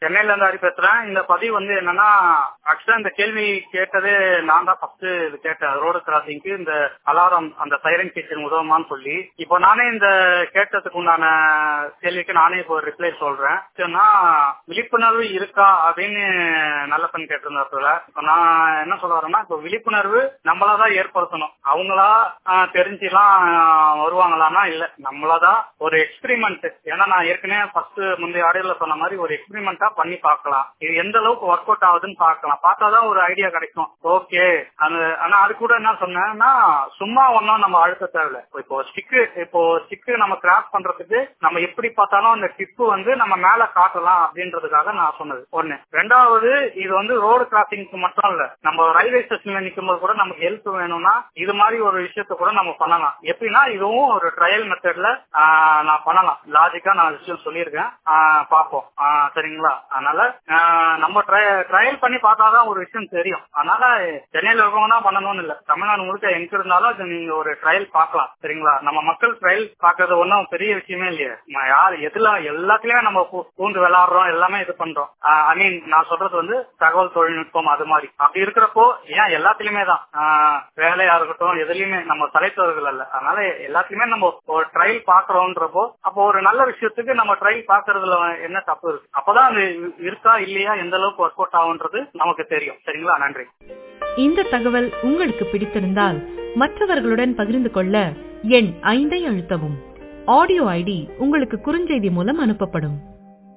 சென்னையில இருந்து ஹரி பேசுறேன் இந்த பதிவு வந்து என்னன்னா ஆக்சுவலா இந்த கேள்வி கேட்டதே நான் தான் ஃபர்ஸ்ட் இது கேட்டேன் ரோடு கிராசிங்க்கு இந்த அலாரம் அந்த சைரன் கிச்சன் உதவுமான்னு சொல்லி இப்போ நானே இந்த கேட்டதுக்கு உண்டான கேள்விக்கு நானே இப்போ ரிப்ளை சொல்றேன் ஏன்னா விழிப்புணர்வு இருக்கா அப்படின்னு நல்லப்பன் கேட்டிருந்தாப்புல இப்போ நான் என்ன சொல்ல வரேன்னா இப்போ விழிப்புணர்வு நம்மளாதான் ஏற்படுத்தணும் அவங்களா ஆஹ், தெரிஞ்சுலாம் ஆஹ், வருவாங்களான்னா இல்ல நம்மளாதான் ஒரு எக்ஸ்பெரிமெண்ட் ஏன்னா நான் ஏற்கனவே ஃபர்ஸ்ட் முந்தைய ஆடியோல சொன்ன மாதிரி ஒரு எக்ஸ்பெரிமெண்டா பண்ணி பார்க்கலாம் இது எந்த அளவுக்கு ஒர்க் அவுட் ஆகுதுன்னு பார்க்கலாம் பார்த்தாதான் ஒரு ஐடியா கிடைக்கும் ஓகே அது ஆனா அது கூட என்ன சொன்னேன்னா சும்மா ஒன்னும் நம்ம அழுத்த தேவையில்ல இப்போ ஸ்டிக்கு இப்போ ஸ்டிக்கு நம்ம கிராஸ் பண்றதுக்கு நம்ம எப்படி பார்த்தாலும் அந்த டிப்பு வந்து நம்ம மேல காட்டலாம் அப்படின்றதுக்காக நான் சொன்னது ஒண்ணு ரெண்டாவது இது வந்து ரோடு கிராசிங்க்கு மட்டும் இல்ல நம்ம ரயில்வே ஸ்டேஷன்ல நிக்கும் போது கூட நமக்கு ஹெல்ப் வேணும்னா இது மாதிரி ஒரு விஷயத்த கூட நம்ம பண்ணலாம் எப்படின்னா இதுவும் ஒரு ட்ரையல் மெத்தட்ல நான் பண்ணலாம் லாஜிக்கா நான் விஷயம் சொல்லியிருக்கேன் ஆஹ் பார்ப்போம் ஆஹ் சரிங்களா அதனால ஆஹ் நம்ம ட்ரையல் பண்ணி பார்த்தாதான் ஒரு விஷயம் தெரியும் அதனால சென்னையில இருக்கவங்க தான் பண்ணணும்னு இல்ல தமிழ்நாடு முழுக்க எங்க இருந்தாலும் அது நீங்க ஒரு ட்ரையல் பார்க்கலாம் சரிங்களா நம்ம மக்கள் ட்ரையல் பார்க்கறது ஒன்றும் பெரிய விஷயமே இல்லையே நம்ம யார் எதுல எல்லாத்துலயுமே நம்ம பூ- பூந்து விளையாடுறோம் எல்லாமே இது பண்றோம் ஐ மீன் நான் சொல்றது வந்து தகவல் தொழில்நுட்பம் அது மாதிரி அப்படி இருக்கிறப்போ ஏன் எல்லாத்துலயுமே தான் ஆஹ் வேலையா இருக்கட்டும் எதுலயுமே நம்ம தலைத்தவர்கள் அல்ல அதனால எல்லாத்துலயுமே நம்ம ஒரு ட்ரையல் பாக்குறோன்றப்போ அப்போ ஒரு நல்ல விஷயத்துக்கு நம்ம ட்ரையல் பாக்குறதுல என்ன தப்பு இருக்கு அப்பதான் அது இருக்கா இல்லையா எந்த அளவுக்கு ஒர்க் அவுட் ஆகுன்றது நமக்கு தெரியும் சரிங்களா நன்றி இந்த தகவல் உங்களுக்கு பிடித்திருந்தால் மற்றவர்களுடன் பகிர்ந்து கொள்ள எண் ஐந்தை அழுத்தவும் ஆடியோ ஐடி உங்களுக்கு குறுஞ்செய்தி மூலம் அனுப்பப்படும்